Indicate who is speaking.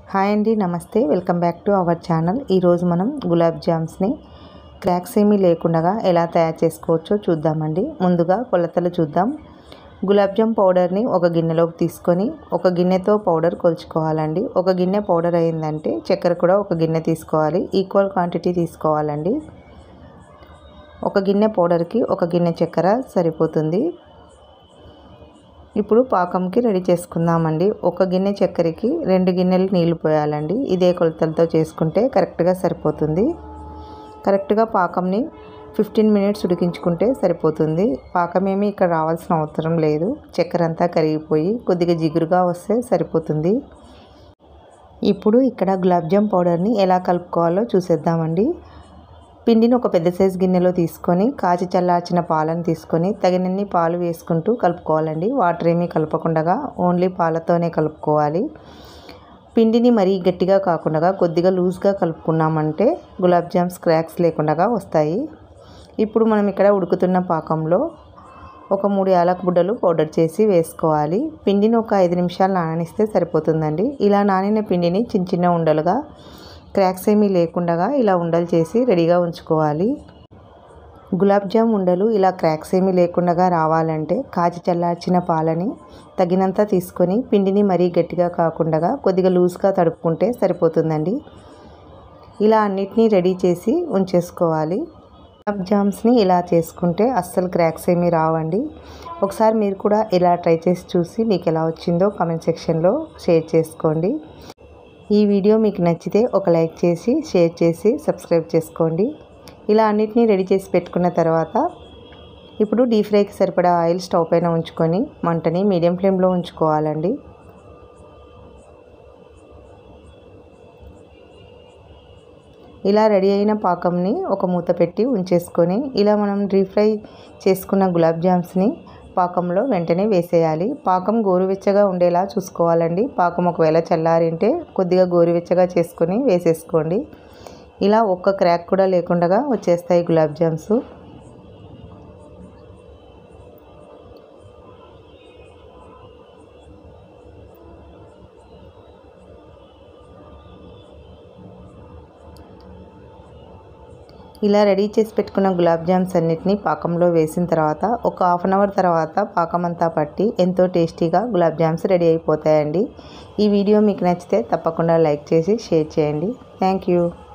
Speaker 1: hi అండి నమస్తే welcome back to our channel ఈరోజు మనం గులాబ్ జామ్స్ని క్రాక్స్ ఏమీ లేకుండా ఎలా తయారు చేసుకోవచ్చో చూద్దామండి ముందుగా కొలతలు చూద్దాం గులాబ్ జామ్ పౌడర్ని ఒక గిన్నెలోకి తీసుకొని ఒక గిన్నెతో పౌడర్ కొలుచుకోవాలండి ఒక గిన్నె పౌడర్ అయిందంటే చక్కెర కూడా ఒక గిన్నె తీసుకోవాలి ఈక్వల్ క్వాంటిటీ తీసుకోవాలండి ఒక గిన్నె పౌడర్కి ఒక గిన్నె చక్కెర సరిపోతుంది ఇప్పుడు పాకంకి రెడీ చేసుకుందామండి ఒక గిన్నె చక్కెరకి రెండు గిన్నెలు నీళ్లు పోయాలండి ఇదే కొలతలతో చేసుకుంటే కరెక్ట్గా సరిపోతుంది కరెక్ట్గా పాకంని ఫిఫ్టీన్ మినిట్స్ ఉడికించుకుంటే సరిపోతుంది పాకం ఏమీ ఇక్కడ రావాల్సిన అవసరం లేదు చక్కెర అంతా కరిగిపోయి కొద్దిగా జిగురుగా వస్తే సరిపోతుంది ఇప్పుడు ఇక్కడ గులాబ్ జామ్ పౌడర్ని ఎలా కలుపుకోవాలో చూసేద్దామండి పిండిని ఒక పెద్ద సైజు గిన్నెలో తీసుకొని కాచి చల్లార్చిన పాలను తీసుకొని తగినన్ని పాలు వేసుకుంటూ కలుపుకోవాలండి వాటర్ ఏమీ కలపకుండా ఓన్లీ పాలతోనే కలుపుకోవాలి పిండిని మరీ గట్టిగా కాకుండా కొద్దిగా లూజ్గా కలుపుకున్నామంటే గులాబ్ జామ్స్ క్రాక్స్ లేకుండా వస్తాయి ఇప్పుడు మనం ఇక్కడ ఉడుకుతున్న పాకంలో ఒక మూడు యాలక బుడ్డలు పౌడర్ చేసి వేసుకోవాలి పిండిని ఒక ఐదు నిమిషాలు నాననిస్తే సరిపోతుందండి ఇలా నానిన పిండిని చిన్న చిన్న ఉండలుగా క్రాక్స్ ఏమీ లేకుండా ఇలా ఉండలు చేసి రెడీగా ఉంచుకోవాలి గులాబ్ జామ్ ఉండలు ఇలా క్రాక్స్ ఏమీ లేకుండా రావాలంటే కాచి చల్లార్చిన పాలని తగినంత తీసుకొని పిండిని మరీ గట్టిగా కాకుండా కొద్దిగా లూజ్గా తడుపుకుంటే సరిపోతుందండి ఇలా అన్నిటినీ రెడీ చేసి ఉంచేసుకోవాలి గులాబ్ జామ్స్ని ఇలా చేసుకుంటే అస్సలు క్రాక్స్ ఏమీ రావండి ఒకసారి మీరు కూడా ఇలా ట్రై చేసి చూసి మీకు ఎలా వచ్చిందో కామెంట్ సెక్షన్లో షేర్ చేసుకోండి ఈ వీడియో మీకు నచ్చితే ఒక లైక్ చేసి షేర్ చేసి సబ్స్క్రైబ్ చేసుకోండి ఇలా అన్నిటినీ రెడీ చేసి పెట్టుకున్న తర్వాత ఇప్పుడు డీప్ ఫ్రైకి సరిపడా ఆయిల్ స్టవ్ పైన ఉంచుకొని మంటని మీడియం ఫ్లేమ్లో ఉంచుకోవాలండి ఇలా రెడీ అయిన పాకంని ఒక మూత పెట్టి ఉంచేసుకొని ఇలా మనం డీప్ ఫ్రై చేసుకున్న గులాబ్ జామ్స్ని పాకంలో వెంటనే వేసేయాలి పాకం గోరువెచ్చగా ఉండేలా చూసుకోవాలండి పాకం ఒకవేళ చల్లారింటే కొద్దిగా గోరువెచ్చగా చేసుకొని వేసేసుకోండి ఇలా ఒక్క క్రాక్ కూడా లేకుండా వచ్చేస్తాయి గులాబ్ జామ్స్ ఇలా రెడీ చేసి పెట్టుకున్న గులాబ్ జామ్స్ అన్నిటిని పాకంలో వేసిన తర్వాత ఒక హాఫ్ అన్ అవర్ తర్వాత పాకం అంతా పట్టి ఎంతో టేస్టీగా గులాబ్ జామ్స్ రెడీ అయిపోతాయండి ఈ వీడియో మీకు నచ్చితే తప్పకుండా లైక్ చేసి షేర్ చేయండి థ్యాంక్ యూ